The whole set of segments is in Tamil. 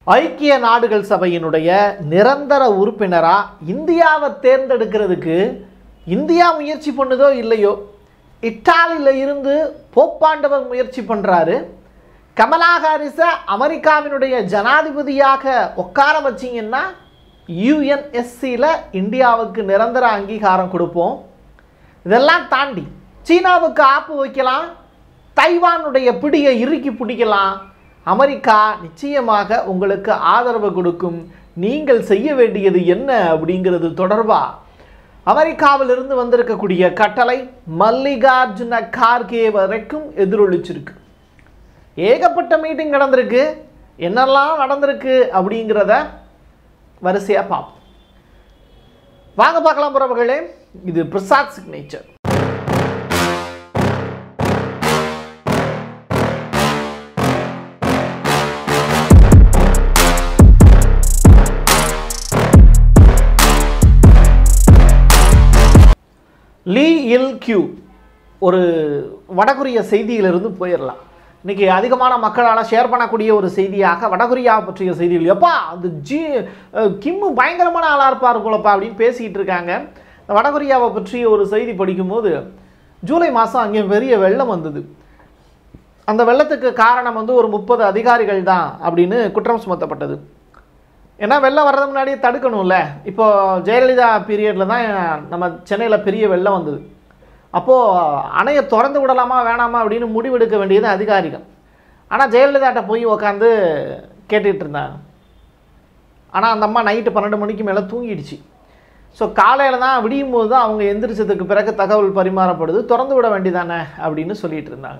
ஐக்கிய நாடுகள் சபையினுடைய நிரந்தர உறுப்பினரா இந்தியாவை தேர்ந்தெடுக்கிறதுக்கு இந்தியா முயற்சி பண்ணுதோ இல்லையோ இத்தாலியில் இருந்து போப்பாண்டவர் முயற்சி பண்ணுறாரு கமலா ஹாரிஸை அமெரிக்காவினுடைய ஜனாதிபதியாக உட்கார வச்சிங்கன்னா யுஎன்எஸ்சியில் இந்தியாவுக்கு நிரந்தர அங்கீகாரம் கொடுப்போம் இதெல்லாம் தாண்டி சீனாவுக்கு ஆப்பு வைக்கலாம் தைவானுடைய பிடியை இறுக்கி பிடிக்கலாம் அமெரிக்கா நிச்சயமாக உங்களுக்கு ஆதரவு கொடுக்கும் நீங்கள் செய்ய வேண்டியது என்ன அப்படிங்கிறது தொடர்பாக அமெரிக்காவிலிருந்து வந்திருக்கக்கூடிய கட்டளை மல்லிகார்ஜுன கார்கே வரைக்கும் எதிரொலிச்சிருக்கு ஏகப்பட்ட மீட்டிங் நடந்திருக்கு என்னெல்லாம் நடந்திருக்கு அப்படிங்கிறத வரிசையாக பார்ப்போம் வாங்க பார்க்கலாம் புறவர்களே இது பிரசாத் சிக்னேச்சர் லீ இல் கியூ ஒரு வடகொரிய செய்தியிலிருந்து போயிடலாம் இன்னைக்கு அதிகமான மக்களால் ஷேர் பண்ணக்கூடிய ஒரு செய்தியாக வடகொரியா பற்றிய செய்திகள் எப்பா அந்த ஜி அஹ், கிம்மு பயங்கரமான ஆளாக இருப்பார் போலப்பா அப்படின்னு பேசிக்கிட்டு இருக்காங்க இந்த வடகொரியாவை பற்றி ஒரு செய்தி படிக்கும்போது ஜூலை மாதம் அங்கே பெரிய வெள்ளம் வந்தது அந்த வெள்ளத்துக்கு காரணம் வந்து ஒரு முப்பது அதிகாரிகள் தான் அப்படின்னு குற்றம் சுமத்தப்பட்டது ஏன்னா வெள்ளம் வர்றது முன்னாடியே தடுக்கணும்ல இப்போ ஜெயலலிதா பீரியடில் தான் நம்ம சென்னையில் பெரிய வெள்ளம் வந்தது அப்போது அணையை திறந்து விடலாமா வேணாமா அப்படின்னு முடிவெடுக்க வேண்டியது அதிகாரிகள் ஆனால் ஜெயலலிதாட்ட போய் உக்காந்து கேட்டுக்கிட்டு இருந்தாங்க ஆனால் அந்த அம்மா நைட்டு பன்னெண்டு மணிக்கு மேலே தூங்கிடுச்சு ஸோ காலையில் தான் விடியும் போது தான் அவங்க எந்திரிச்சதுக்கு பிறகு தகவல் பரிமாறப்படுது திறந்து விட வேண்டியதானே அப்படின்னு சொல்லிட்டு இருந்தாங்க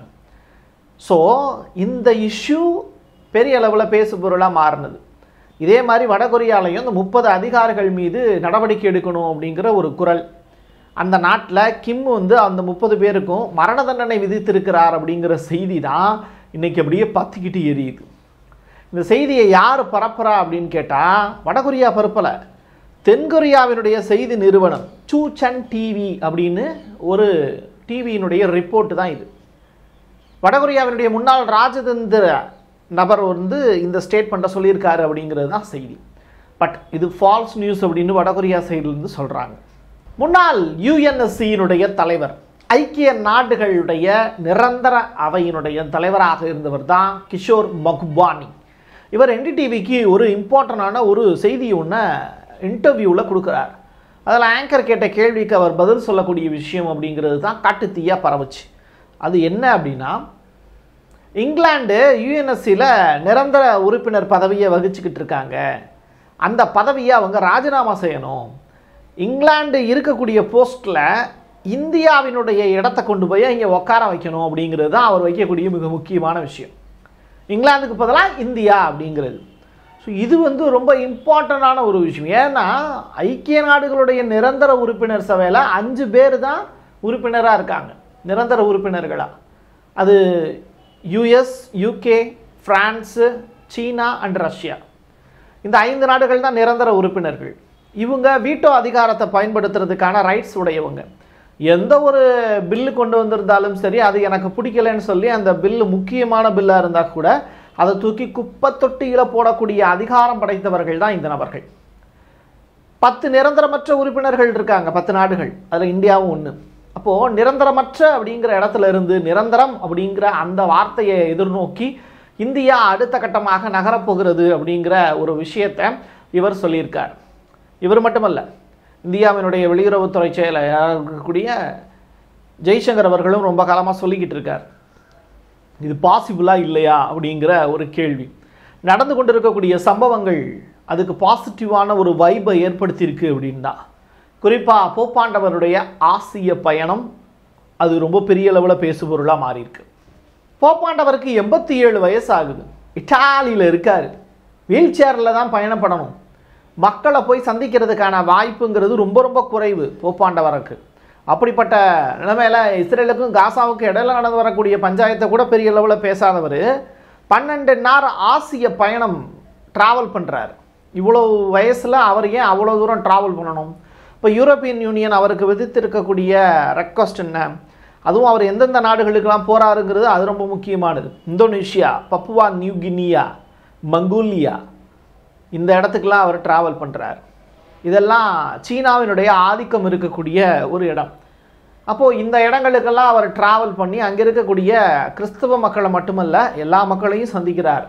ஸோ இந்த இஷ்யூ பெரிய அளவில் பேசு பொருளாக மாறினது இதே மாதிரி வடகொரியாலையும் இந்த முப்பது அதிகாரிகள் மீது நடவடிக்கை எடுக்கணும் அப்படிங்கிற ஒரு குரல் அந்த நாட்டில் கிம் வந்து அந்த முப்பது பேருக்கும் மரண தண்டனை விதித்திருக்கிறார் அப்படிங்கிற செய்தி தான் இன்னைக்கு அப்படியே பத்திக்கிட்டு எரியுது இந்த செய்தியை யார் பரப்புறா அப்படின்னு கேட்டால் வடகொரியா பரப்பலை தென்கொரியாவினுடைய செய்தி நிறுவனம் சூ சன் டிவி அப்படின்னு ஒரு டிவியினுடைய ரிப்போர்ட் தான் இது வடகொரியாவினுடைய முன்னாள் ராஜதந்திர நபர் வந்து இந்த ஸ்டேட்மெண்ட்டை சொல்லியிருக்காரு அப்படிங்கிறது தான் செய்தி பட் இது ஃபால்ஸ் நியூஸ் அப்படின்னு வடகொரியா சைட்லேருந்து சொல்கிறாங்க முன்னாள் யுஎன்எஸ்சியினுடைய தலைவர் ஐக்கிய நாடுகளுடைய நிரந்தர அவையினுடைய தலைவராக இருந்தவர் தான் கிஷோர் மக்பானி இவர் என்டிடிவிக்கு ஒரு இம்பார்ட்டண்டான ஒரு செய்தி ஒன்று இன்டர்வியூவில் கொடுக்குறார் அதில் ஆங்கர் கேட்ட கேள்விக்கு அவர் பதில் சொல்லக்கூடிய விஷயம் அப்படிங்கிறது தான் காட்டு தீயாக பரவுச்சு அது என்ன அப்படின்னா இங்கிலாந்து யுஎன்எஸ்சியில் நிரந்தர உறுப்பினர் பதவியை வகிச்சுக்கிட்டு இருக்காங்க அந்த பதவியை அவங்க ராஜினாமா செய்யணும் இங்கிலாந்து இருக்கக்கூடிய போஸ்ட்டில் இந்தியாவினுடைய இடத்த கொண்டு போய் இங்கே உட்கார வைக்கணும் அப்படிங்கிறது தான் அவர் வைக்கக்கூடிய மிக முக்கியமான விஷயம் இங்கிலாந்துக்கு பதிலாக இந்தியா அப்படிங்கிறது ஸோ இது வந்து ரொம்ப இம்பார்ட்டண்டான ஒரு விஷயம் ஏன்னா ஐக்கிய நாடுகளுடைய நிரந்தர உறுப்பினர் சபையில் அஞ்சு பேர் தான் உறுப்பினராக இருக்காங்க நிரந்தர உறுப்பினர்களாக அது யுஎஸ் யூகே ஃப்ரான்ஸு சீனா அண்ட் ரஷ்யா இந்த ஐந்து நாடுகள் தான் நிரந்தர உறுப்பினர்கள் இவங்க வீட்டோ அதிகாரத்தை பயன்படுத்துறதுக்கான ரைட்ஸ் உடையவங்க எந்த ஒரு பில்லு கொண்டு வந்திருந்தாலும் சரி அது எனக்கு பிடிக்கலன்னு சொல்லி அந்த பில்லு முக்கியமான பில்லாக இருந்தால் கூட அதை தூக்கி குப்பை தொட்டியில் போடக்கூடிய அதிகாரம் படைத்தவர்கள் தான் இந்த நபர்கள் பத்து நிரந்தரமற்ற உறுப்பினர்கள் இருக்காங்க பத்து நாடுகள் அதில் இந்தியாவும் ஒன்று அப்போது நிரந்தரமற்ற அப்படிங்கிற இடத்துல இருந்து நிரந்தரம் அப்படிங்கிற அந்த வார்த்தையை எதிர்நோக்கி இந்தியா அடுத்த கட்டமாக நகரப்போகிறது அப்படிங்கிற ஒரு விஷயத்தை இவர் சொல்லியிருக்கார் இவர் மட்டுமல்ல இந்தியாவினுடைய வெளியுறவுத்துறை செயலராக இருக்கக்கூடிய ஜெய்சங்கர் அவர்களும் ரொம்ப காலமாக சொல்லிக்கிட்டு இருக்கார் இது பாசிபிளா இல்லையா அப்படிங்கிற ஒரு கேள்வி நடந்து கொண்டிருக்கக்கூடிய சம்பவங்கள் அதுக்கு பாசிட்டிவான ஒரு வைபை ஏற்படுத்தியிருக்கு அப்படின்னா குறிப்பாக போப்பாண்டவருடைய ஆசிய பயணம் அது ரொம்ப பெரிய அளவில் பேசுபொருளாக மாறியிருக்கு போப்பாண்டவருக்கு எண்பத்தி ஏழு வயசு ஆகுது இட்டாலியில் இருக்கார் வீல் சேரில் தான் பயணப்படணும் மக்களை போய் சந்திக்கிறதுக்கான வாய்ப்புங்கிறது ரொம்ப ரொம்ப குறைவு போப்பாண்டவருக்கு அப்படிப்பட்ட நிலைமையில இஸ்ரேலுக்கும் காசாவுக்கும் இடையில நடந்து வரக்கூடிய பஞ்சாயத்தை கூட பெரிய அளவில் பேசாதவர் பன்னெண்டு நாள் ஆசிய பயணம் ட்ராவல் பண்ணுறாரு இவ்வளோ வயசில் அவர் ஏன் அவ்வளோ தூரம் ட்ராவல் பண்ணணும் இப்போ யூரோப்பியன் யூனியன் அவருக்கு விதித்திருக்கக்கூடிய ரெக்வஸ்ட் என்ன அதுவும் அவர் எந்தெந்த நாடுகளுக்கெல்லாம் போறாருங்கிறது அது ரொம்ப முக்கியமானது Indonesia Papua New Guinea Mongolia இந்த இடத்துக்கெல்லாம் அவர் டிராவல் பண்ணுறார் இதெல்லாம் சீனாவினுடைய ஆதிக்கம் இருக்கக்கூடிய ஒரு இடம் அப்போது இந்த இடங்களுக்கெல்லாம் அவர் டிராவல் பண்ணி அங்கே இருக்கக்கூடிய கிறிஸ்தவ மக்களை மட்டுமல்ல எல்லா மக்களையும் சந்திக்கிறார்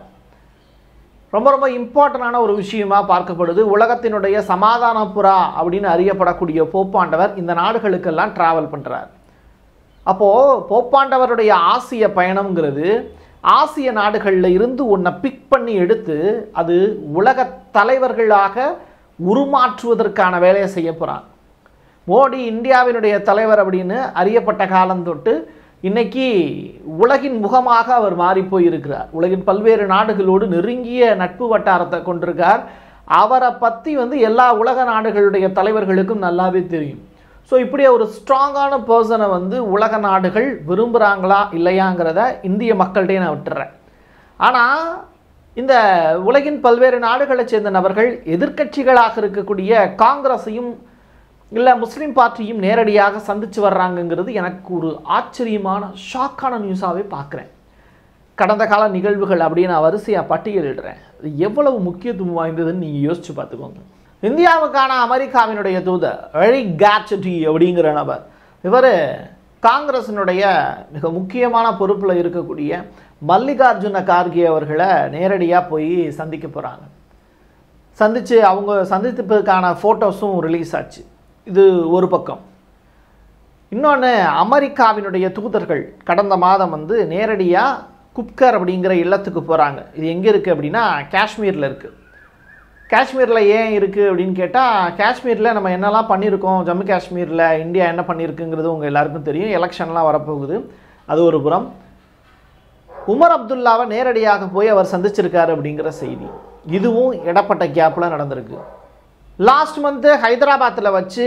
ரொம்ப ரொம்ப இம்பார்ட்டண்டான ஒரு விஷயமா பார்க்கப்படுது உலகத்தினுடைய சமாதான புறா அப்படின்னு அறியப்படக்கூடிய போப்பாண்டவர் இந்த நாடுகளுக்கெல்லாம் டிராவல் பண்ணுறார் அப்போது போப்பாண்டவருடைய ஆசிய பயணம்ங்கிறது ஆசிய நாடுகளில் இருந்து ஒன்றை பிக் பண்ணி எடுத்து அது உலக தலைவர்களாக உருமாற்றுவதற்கான வேலையை செய்ய போகிறான் மோடி இந்தியாவினுடைய தலைவர் அப்படின்னு அறியப்பட்ட காலம் தொட்டு இன்னைக்கு உலகின் முகமாக அவர் மாறி போயிருக்கிறார் உலகின் பல்வேறு நாடுகளோடு நெருங்கிய நட்பு வட்டாரத்தை கொண்டிருக்கார் அவரை பற்றி வந்து எல்லா உலக நாடுகளுடைய தலைவர்களுக்கும் நல்லாவே தெரியும் ஸோ இப்படி ஒரு ஸ்ட்ராங்கான பர்சனை வந்து உலக நாடுகள் விரும்புகிறாங்களா இல்லையாங்கிறத இந்திய மக்கள்கிட்டே நான் விட்டுறேன் ஆனால் இந்த உலகின் பல்வேறு நாடுகளைச் சேர்ந்த நபர்கள் எதிர்க்கட்சிகளாக இருக்கக்கூடிய காங்கிரஸையும் இல்லை முஸ்லீம் பார்ட்டியும் நேரடியாக சந்தித்து வர்றாங்கங்கிறது எனக்கு ஒரு ஆச்சரியமான ஷாக்கான நியூஸாகவே பார்க்குறேன் கடந்த கால நிகழ்வுகள் அப்படின்னு நான் வரிசையாக பட்டியலிடுறேன் இது எவ்வளவு முக்கியத்துவம் வாய்ந்ததுன்னு நீங்கள் யோசிச்சு பார்த்துக்கோங்க இந்தியாவுக்கான அமெரிக்காவினுடைய தூதர் எரி கேட்சட்டி அப்படிங்கிற நபர் இவர் காங்கிரஸினுடைய மிக முக்கியமான பொறுப்பில் இருக்கக்கூடிய மல்லிகார்ஜுன கார்கே அவர்களை நேரடியாக போய் சந்திக்க போகிறாங்க சந்தித்து அவங்க சந்தித்ததுக்கான ஃபோட்டோஸும் ரிலீஸ் ஆச்சு இது ஒரு பக்கம் இன்னொன்று அமெரிக்காவினுடைய தூதர்கள் கடந்த மாதம் வந்து நேரடியாக குப்கர் அப்படிங்கிற இல்லத்துக்கு போகிறாங்க இது எங்கே இருக்குது அப்படின்னா காஷ்மீரில் இருக்குது காஷ்மீரில் ஏன் இருக்குது அப்படின்னு கேட்டால் காஷ்மீரில் நம்ம என்னெல்லாம் பண்ணியிருக்கோம் ஜம்மு காஷ்மீரில் இந்தியா என்ன பண்ணியிருக்குங்கிறது உங்கள் எல்லாருக்கும் தெரியும் எலெக்ஷன்லாம் வரப்போகுது அது ஒரு புறம் உமர் அப்துல்லாவை நேரடியாக போய் அவர் சந்திச்சிருக்காரு அப்படிங்கிற செய்தி இதுவும் இடப்பட்ட கேப்பில் நடந்திருக்கு லாஸ்ட் மந்த்து ஹைதராபாத்தில் வச்சு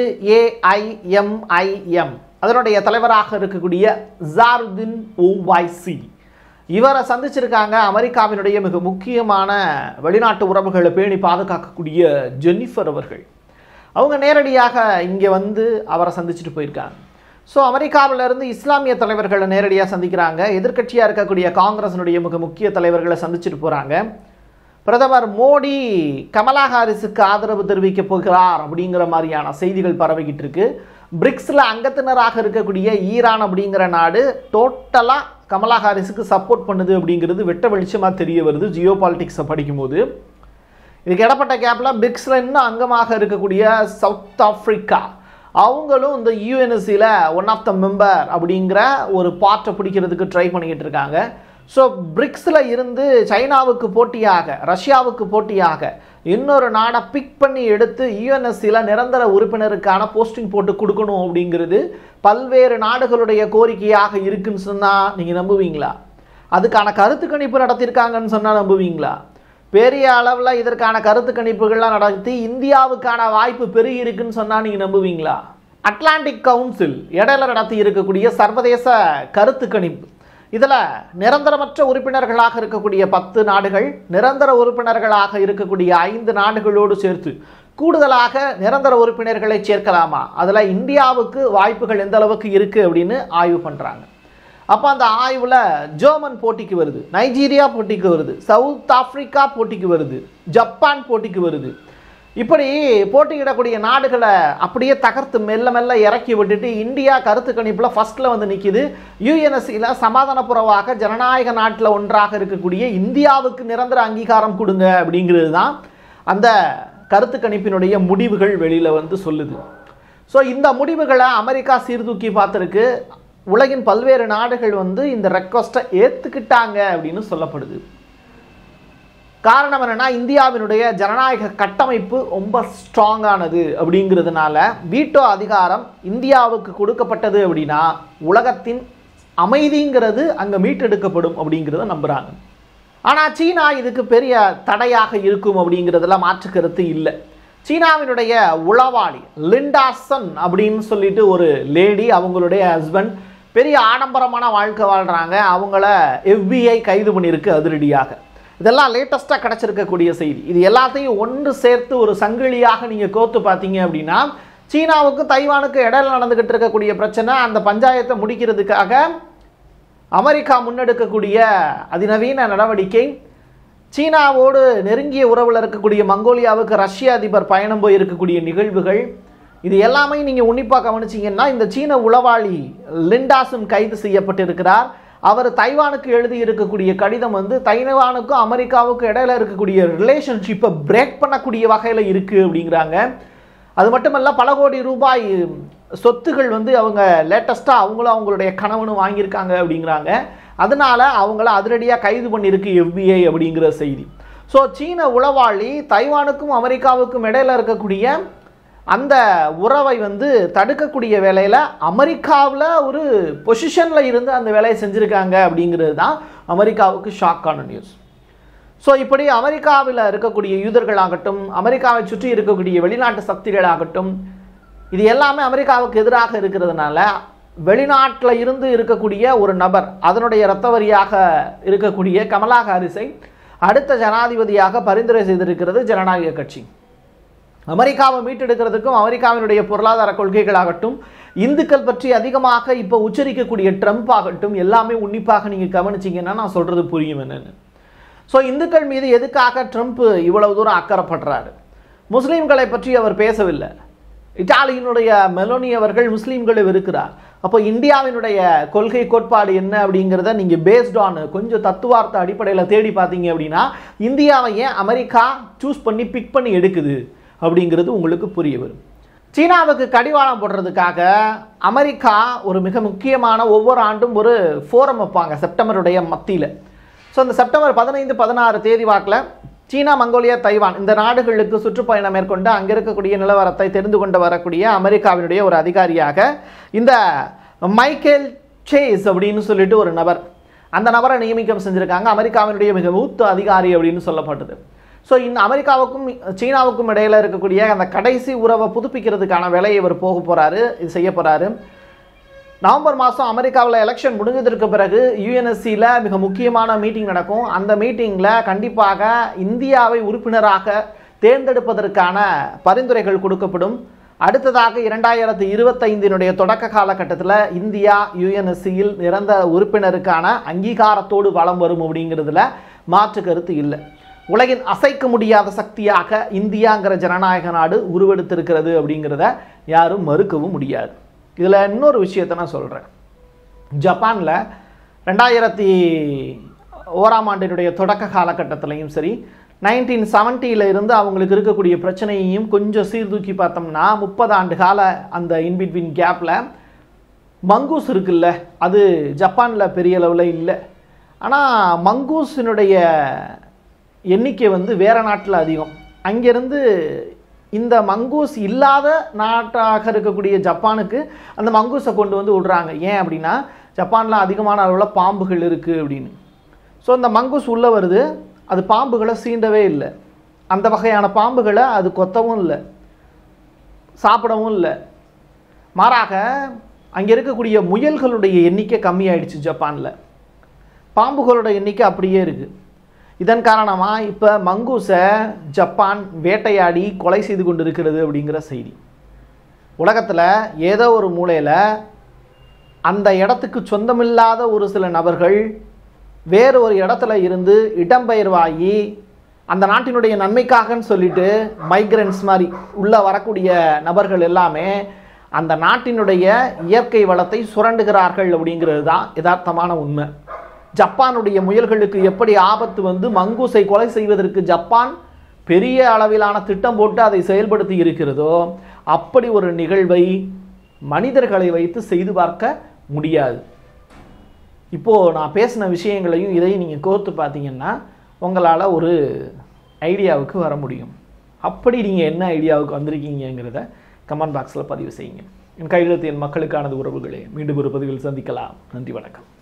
ஏஐஎம்ஐஎம் அதனுடைய தலைவராக இருக்கக்கூடிய ஜாருதீன் ஓவைசி இவரை சந்திச்சிருக்காங்க அமெரிக்காவினுடைய மிக முக்கியமான வெளிநாட்டு உறவுகளை பேணி பாதுகாக்கக்கூடிய ஜென்னிஃபர் அவர்கள் அவங்க நேரடியாக இங்கே வந்து அவரை சந்திச்சுட்டு போயிருக்காங்க ஸோ அமெரிக்காவிலிருந்து இஸ்லாமிய தலைவர்களை நேரடியாக சந்திக்கிறாங்க எதிர்க்கட்சியாக இருக்கக்கூடிய காங்கிரஸினுடைய மிக முக்கிய தலைவர்களை சந்திச்சுட்டு போகிறாங்க பிரதமர் மோடி கமலா ஹாரிஸுக்கு ஆதரவு தெரிவிக்க போகிறார் அப்படிங்கிற மாதிரியான செய்திகள் பரவிக்கிட்டு இருக்கு பிரிக்ஸில் அங்கத்தினராக இருக்கக்கூடிய ஈரான் அப்படிங்கிற நாடு டோட்டலாக கமலா ஹாரிஸுக்கு சப்போர்ட் பண்ணுது அப்படிங்கிறது வெட்ட வெளிச்சமாக தெரிய வருது ஜியோ பாலிட்டிக்ஸை படிக்கும்போது இதுக்கு இடப்பட்ட கேப்பில் பிரிக்ஸில் இன்னும் அங்கமாக இருக்கக்கூடிய சவுத் ஆஃப்ரிக்கா அவங்களும் இந்த யூஎன்எஸ்சியில் ஒன் ஆஃப் த மெம்பர் அப்படிங்கிற ஒரு பார்ட்டை பிடிக்கிறதுக்கு ட்ரை பண்ணிக்கிட்டு இருக்காங்க ஸோ பிரிக்ஸில் இருந்து சைனாவுக்கு போட்டியாக ரஷ்யாவுக்கு போட்டியாக இன்னொரு நாடை பிக் பண்ணி எடுத்து யூஎன்எஸ்சியில் நிரந்தர உறுப்பினருக்கான போஸ்டிங் போட்டு கொடுக்கணும் அப்படிங்கிறது பல்வேறு நாடுகளுடைய கோரிக்கையாக இருக்குன்னு சொன்னால் நீங்கள் நம்புவீங்களா அதுக்கான கருத்து கணிப்பு நடத்தியிருக்காங்கன்னு சொன்னால் நம்புவீங்களா பெரிய அளவில் இதற்கான கருத்து கணிப்புகள்லாம் நடத்தி இந்தியாவுக்கான வாய்ப்பு பெருகி இருக்குன்னு சொன்னால் நீங்கள் நம்புவீங்களா அட்லாண்டிக் கவுன்சில் இடையில நடத்தி இருக்கக்கூடிய சர்வதேச கருத்து கணிப்பு இதில் நிரந்தரமற்ற உறுப்பினர்களாக இருக்கக்கூடிய பத்து நாடுகள் நிரந்தர உறுப்பினர்களாக இருக்கக்கூடிய ஐந்து நாடுகளோடு சேர்த்து கூடுதலாக நிரந்தர உறுப்பினர்களை சேர்க்கலாமா அதில் இந்தியாவுக்கு வாய்ப்புகள் எந்த அளவுக்கு இருக்குது அப்படின்னு ஆய்வு பண்ணுறாங்க அப்போ அந்த ஆய்வில் ஜெர்மன் போட்டிக்கு வருது நைஜீரியா போட்டிக்கு வருது சவுத் ஆப்பிரிக்கா போட்டிக்கு வருது ஜப்பான் போட்டிக்கு வருது இப்படி போட்டியிடக்கூடிய நாடுகளை அப்படியே தகர்த்து மெல்ல மெல்ல இறக்கி விட்டுட்டு இந்தியா கருத்து கணிப்பில் ஃபர்ஸ்ட்ல வந்து நிற்கிது யூஎன்எஸ்சியில் சமாதானப்புறவாக ஜனநாயக நாட்டில் ஒன்றாக இருக்கக்கூடிய இந்தியாவுக்கு நிரந்தர அங்கீகாரம் கொடுங்க அப்படிங்கிறது தான் அந்த கருத்து கணிப்பினுடைய முடிவுகள் வெளியில் வந்து சொல்லுது ஸோ இந்த முடிவுகளை அமெரிக்கா சீர்தூக்கி பார்த்துருக்கு உலகின் பல்வேறு நாடுகள் வந்து இந்த ரெக்வஸ்ட்டை ஏற்றுக்கிட்டாங்க அப்படின்னு சொல்லப்படுது காரணம் என்னன்னா இந்தியாவினுடைய ஜனநாயக கட்டமைப்பு ரொம்ப ஸ்ட்ராங்கானது அப்படிங்கிறதுனால வீட்டோ அதிகாரம் இந்தியாவுக்கு கொடுக்கப்பட்டது அப்படின்னா உலகத்தின் அமைதிங்கிறது அங்கே மீட்டெடுக்கப்படும் அப்படிங்கிறத நம்புகிறாங்க ஆனால் சீனா இதுக்கு பெரிய தடையாக இருக்கும் அப்படிங்கிறதுல மாற்று கருத்து இல்லை சீனாவினுடைய உளவாளி லிண்டாசன் அப்படின்னு சொல்லிட்டு ஒரு லேடி அவங்களுடைய ஹஸ்பண்ட் பெரிய ஆடம்பரமான வாழ்க்கை வாழ்கிறாங்க அவங்கள எஃபிஐ கைது பண்ணியிருக்கு அதிரடியாக இதெல்லாம் லேட்டஸ்ட்டாக கிடச்சிருக்கக்கூடிய செய்தி இது எல்லாத்தையும் ஒன்று சேர்த்து ஒரு சங்கிலியாக நீங்கள் கோத்து பார்த்தீங்க அப்படின்னா சீனாவுக்கும் தைவானுக்கும் இடையில நடந்துக்கிட்டு இருக்கக்கூடிய பிரச்சனை அந்த பஞ்சாயத்தை முடிக்கிறதுக்காக அமெரிக்கா முன்னெடுக்கக்கூடிய அதிநவீன நடவடிக்கை சீனாவோடு நெருங்கிய உறவில் இருக்கக்கூடிய மங்கோலியாவுக்கு ரஷ்ய அதிபர் பயணம் போய் இருக்கக்கூடிய நிகழ்வுகள் இது எல்லாமே நீங்கள் உன்னிப்பாக கவனிச்சீங்கன்னா இந்த சீன உளவாளி லிண்டாசும் கைது செய்யப்பட்டிருக்கிறார் அவர் தைவானுக்கு எழுதி இருக்கக்கூடிய கடிதம் வந்து தைவானுக்கும் அமெரிக்காவுக்கும் இடையில இருக்கக்கூடிய ரிலேஷன்ஷிப்பை பிரேக் பண்ணக்கூடிய வகையில் இருக்குது அப்படிங்கிறாங்க அது மட்டுமல்ல பல கோடி ரூபாய் சொத்துகள் வந்து அவங்க லேட்டஸ்ட்டாக அவங்களும் அவங்களுடைய கணவனும் வாங்கியிருக்காங்க அப்படிங்கிறாங்க அதனால அவங்கள அதிரடியாக கைது பண்ணியிருக்கு எஃபிஐ அப்படிங்கிற செய்தி ஸோ சீன உளவாளி தைவானுக்கும் அமெரிக்காவுக்கும் இடையில இருக்கக்கூடிய அந்த உறவை வந்து தடுக்கக்கூடிய வேலையில் அமெரிக்காவில் ஒரு பொசிஷனில் இருந்து அந்த வேலையை செஞ்சுருக்காங்க அப்படிங்கிறது தான் அமெரிக்காவுக்கு ஷாக்கான நியூஸ் ஸோ இப்படி அமெரிக்காவில் இருக்கக்கூடிய யூதர்களாகட்டும் அமெரிக்காவை சுற்றி இருக்கக்கூடிய வெளிநாட்டு சக்திகளாகட்டும் இது எல்லாமே அமெரிக்காவுக்கு எதிராக இருக்கிறதுனால வெளிநாட்டில் இருந்து இருக்கக்கூடிய ஒரு நபர் அதனுடைய இரத்த வரியாக இருக்கக்கூடிய கமலா ஹாரிஸை அடுத்த ஜனாதிபதியாக பரிந்துரை செய்திருக்கிறது ஜனநாயக கட்சி அமெரிக்காவை மீட்டெடுக்கிறதுக்கும் அமெரிக்காவினுடைய பொருளாதார கொள்கைகளாகட்டும் இந்துக்கள் பற்றி அதிகமாக இப்போ உச்சரிக்கக்கூடிய ட்ரம்ப் ஆகட்டும் எல்லாமே உன்னிப்பாக நீங்கள் கவனிச்சிங்கன்னா நான் சொல்கிறது புரியும் என்னன்னு ஸோ இந்துக்கள் மீது எதுக்காக ட்ரம்ப் இவ்வளவு தூரம் அக்கறைப்படுறாரு முஸ்லீம்களை பற்றி அவர் பேசவில்லை இத்தாலியினுடைய மெலோனி அவர்கள் முஸ்லீம்களை வெறுக்கிறார் அப்போ இந்தியாவினுடைய கொள்கை கோட்பாடு என்ன அப்படிங்கிறத நீங்கள் பேஸ்ட் ஆன் கொஞ்சம் தத்துவார்த்த அடிப்படையில் தேடி பார்த்தீங்க அப்படின்னா இந்தியாவை ஏன் அமெரிக்கா சூஸ் பண்ணி பிக் பண்ணி எடுக்குது அப்படிங்கிறது உங்களுக்கு புரிய வரும் சீனாவுக்கு கடிவாளம் போடுறதுக்காக அமெரிக்கா ஒரு மிக முக்கியமான ஒவ்வொரு ஆண்டும் ஒரு ஃபோரம் வைப்பாங்க செப்டம்பருடைய மத்தியில் ஸோ இந்த செப்டம்பர் பதினைந்து பதினாறு தேதி வாக்கில் சீனா மங்கோலியா தைவான் இந்த நாடுகளுக்கு சுற்றுப்பயணம் மேற்கொண்டு அங்கே இருக்கக்கூடிய நிலவரத்தை தெரிந்து கொண்டு வரக்கூடிய அமெரிக்காவினுடைய ஒரு அதிகாரியாக இந்த மைக்கேல் சேஸ் அப்படின்னு சொல்லிட்டு ஒரு நபர் அந்த நபரை நியமிக்கம் செஞ்சுருக்காங்க அமெரிக்காவினுடைய மிக மூத்த அதிகாரி அப்படின்னு சொல்லப்பட்டது ஸோ இந்த அமெரிக்காவுக்கும் சீனாவுக்கும் இடையில இருக்கக்கூடிய அந்த கடைசி உறவை புதுப்பிக்கிறதுக்கான வேலையை இவர் போக போகிறாரு இது செய்ய போகிறாரு நவம்பர் மாதம் அமெரிக்காவில் எலெக்ஷன் முடிஞ்சதற்கு பிறகு யூஎன்எஸ்சியில் மிக முக்கியமான மீட்டிங் நடக்கும் அந்த மீட்டிங்கில் கண்டிப்பாக இந்தியாவை உறுப்பினராக தேர்ந்தெடுப்பதற்கான பரிந்துரைகள் கொடுக்கப்படும் அடுத்ததாக இரண்டாயிரத்தி இருபத்தைந்தினுடைய தொடக்க காலகட்டத்தில் இந்தியா யுஎன்எஸ்சியில் நிரந்தர உறுப்பினருக்கான அங்கீகாரத்தோடு வளம் வரும் அப்படிங்கிறதுல மாற்று கருத்து இல்லை உலகின் அசைக்க முடியாத சக்தியாக இந்தியாங்கிற ஜனநாயக நாடு உருவெடுத்திருக்கிறது அப்படிங்கிறத யாரும் மறுக்கவும் முடியாது இதில் இன்னொரு விஷயத்தை நான் சொல்கிறேன் ஜப்பானில் ரெண்டாயிரத்தி ஓராம் ஆண்டினுடைய தொடக்க காலகட்டத்திலையும் சரி நைன்டீன் செவன்ட்டியில் இருந்து அவங்களுக்கு இருக்கக்கூடிய பிரச்சனையையும் கொஞ்சம் சீர்தூக்கி பார்த்தோம்னா முப்பது ஆண்டு கால அந்த இன்பிட்வீன் கேப்பில் மங்கூஸ் இருக்குல்ல அது ஜப்பானில் பெரிய அளவில் இல்லை ஆனால் மங்கூஸினுடைய எண்ணிக்கை வந்து வேறு நாட்டில் அதிகம் அங்கேருந்து இந்த மங்கூஸ் இல்லாத நாட்டாக இருக்கக்கூடிய ஜப்பானுக்கு அந்த மங்கூஸை கொண்டு வந்து விடுறாங்க ஏன் அப்படின்னா ஜப்பானில் அதிகமான அளவில் பாம்புகள் இருக்குது அப்படின்னு ஸோ அந்த மங்கூஸ் உள்ளே வருது அது பாம்புகளை சீண்டவே இல்லை அந்த வகையான பாம்புகளை அது கொத்தவும் இல்லை சாப்பிடவும் இல்லை மாறாக அங்கே இருக்கக்கூடிய முயல்களுடைய எண்ணிக்கை கம்மியாயிடுச்சு ஜப்பானில் பாம்புகளோட எண்ணிக்கை அப்படியே இருக்குது இதன் காரணமாக இப்போ மங்கூஸை ஜப்பான் வேட்டையாடி கொலை செய்து கொண்டு இருக்கிறது அப்படிங்கிற செய்தி உலகத்தில் ஏதோ ஒரு மூலையில் அந்த இடத்துக்கு சொந்தமில்லாத ஒரு சில நபர்கள் வேறு ஒரு இடத்துல இருந்து இடம்பெயர்வாகி அந்த நாட்டினுடைய நன்மைக்காகன்னு சொல்லிட்டு மைக்ரன்ஸ் மாதிரி உள்ளே வரக்கூடிய நபர்கள் எல்லாமே அந்த நாட்டினுடைய இயற்கை வளத்தை சுரண்டுகிறார்கள் அப்படிங்கிறது தான் யதார்த்தமான உண்மை ஜப்பானுடைய முயல்களுக்கு எப்படி ஆபத்து வந்து மங்கூஸை கொலை செய்வதற்கு ஜப்பான் பெரிய அளவிலான திட்டம் போட்டு அதை செயல்படுத்தி இருக்கிறதோ அப்படி ஒரு நிகழ்வை மனிதர்களை வைத்து செய்து பார்க்க முடியாது இப்போது நான் பேசின விஷயங்களையும் இதையும் நீங்கள் கோர்த்து பார்த்தீங்கன்னா உங்களால் ஒரு ஐடியாவுக்கு வர முடியும் அப்படி நீங்கள் என்ன ஐடியாவுக்கு வந்திருக்கீங்கிறத கமெண்ட் பாக்ஸில் பதிவு செய்யுங்க என் கையெழுத்து என் மக்களுக்கானது உறவுகளே மீண்டும் ஒரு பதிவில் சந்திக்கலாம் நன்றி வணக்கம்